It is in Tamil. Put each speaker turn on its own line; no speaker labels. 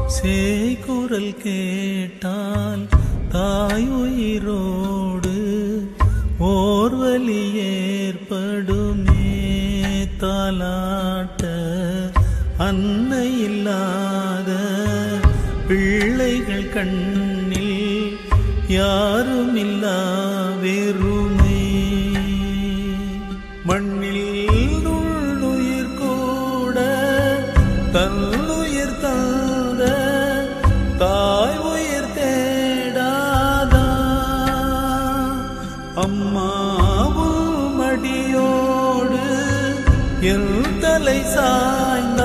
சேய்குரல் கேட்டால் தாய் உயிரோடு ஓர்வலி ஏற்படுமே தாலாட்ட அன்னை இல்லாத பிள்ளைகள் கண்ணில் யாருமில்லா வெறுமை மண்ணில் நுண்ணுயிர் கூட தன்னுயிர் தந்த தாய் உயிர் தேடாதா அம்மாவும் மடியோடு என் தலை சாய்ந்த